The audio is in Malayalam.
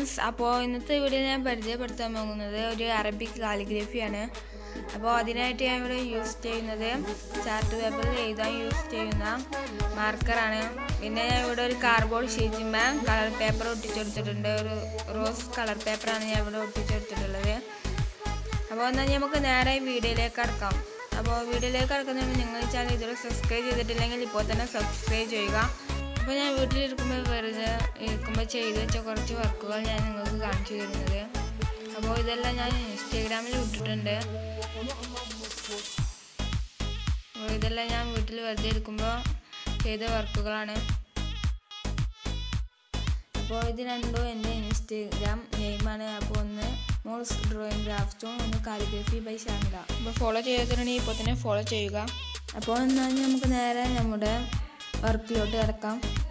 ഫ്രണ്ട്സ് അപ്പോൾ ഇന്നത്തെ വീഡിയോ ഞാൻ പരിചയപ്പെടുത്താൻ പോകുന്നത് ഒരു അറബിക് കാലിഗ്രഫിയാണ് അപ്പോൾ അതിനായിട്ട് ഞാൻ ഇവിടെ യൂസ് ചെയ്യുന്നത് ചാർട്ട് പേപ്പറിൽ എഴുതാൻ യൂസ് ചെയ്യുന്ന മാർക്കറാണ് പിന്നെ ഞാൻ ഇവിടെ ഒരു കാർഡ്ബോർഡ് ഷീറ്റിന്മേ കളർ പേപ്പർ ഒട്ടിച്ചെടുത്തിട്ടുണ്ട് ഒരു റോസ് കളർ പേപ്പറാണ് ഞാൻ ഇവിടെ ഒട്ടിച്ചെടുത്തിട്ടുള്ളത് അപ്പോൾ എന്നാൽ നമുക്ക് നേരെ വീഡിയോയിലേക്ക് കടക്കാം അപ്പോൾ വീഡിയോയിലേക്ക് കടക്കുന്നതിന് മുമ്പ് നിങ്ങൾ ഈ ചാനൽ ഇതുവരെ സബ്സ്ക്രൈബ് ചെയ്തിട്ടില്ലെങ്കിൽ ഇപ്പോൾ തന്നെ സബ്സ്ക്രൈബ് ചെയ്യുക അപ്പോൾ ഞാൻ വീട്ടിലിരിക്കുമ്പോൾ വെറുതെ ഇരിക്കുമ്പോൾ ചെയ്ത് വെച്ച കുറച്ച് വർക്കുകൾ ഞാൻ നിങ്ങൾക്ക് കാണിച്ചു തരുന്നത് അപ്പോൾ ഇതെല്ലാം ഞാൻ ഇൻസ്റ്റാഗ്രാമിൽ ഇട്ടിട്ടുണ്ട് അപ്പോൾ ഇതെല്ലാം ഞാൻ വീട്ടിൽ വെറുതെ ഇരിക്കുമ്പോൾ ചെയ്ത വർക്കുകളാണ് അപ്പോൾ ഇത് രണ്ടും എൻ്റെ ഇൻസ്റ്റാഗ്രാം നെയിമാണ് അപ്പോൾ ഒന്ന് മോൾസ് ഡ്രോയിങ് ക്രാഫ്റ്റും ഒന്ന് കാലിഗ്രഫി ബൈ ഷാമില അപ്പോൾ ഫോളോ ചെയ്യാത്തതുണ്ടെങ്കിൽ ഇപ്പോൾ തന്നെ ഫോളോ ചെയ്യുക അപ്പോൾ എന്നാൽ നമുക്ക് നേരെ നമ്മുടെ വർക്കിലോട്ട് കിടക്കാം